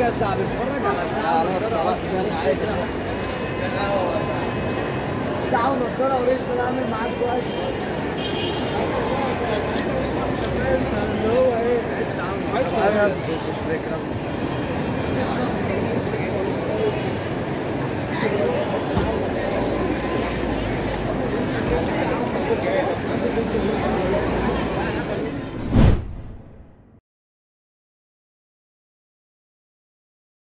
يا صاحبي اتفرج على ساعة ونضارة أصلا عادي ساعة ونضارة وريش ده عامل معاك كويس اللي هو ايه ساعة ونضارة الفكرة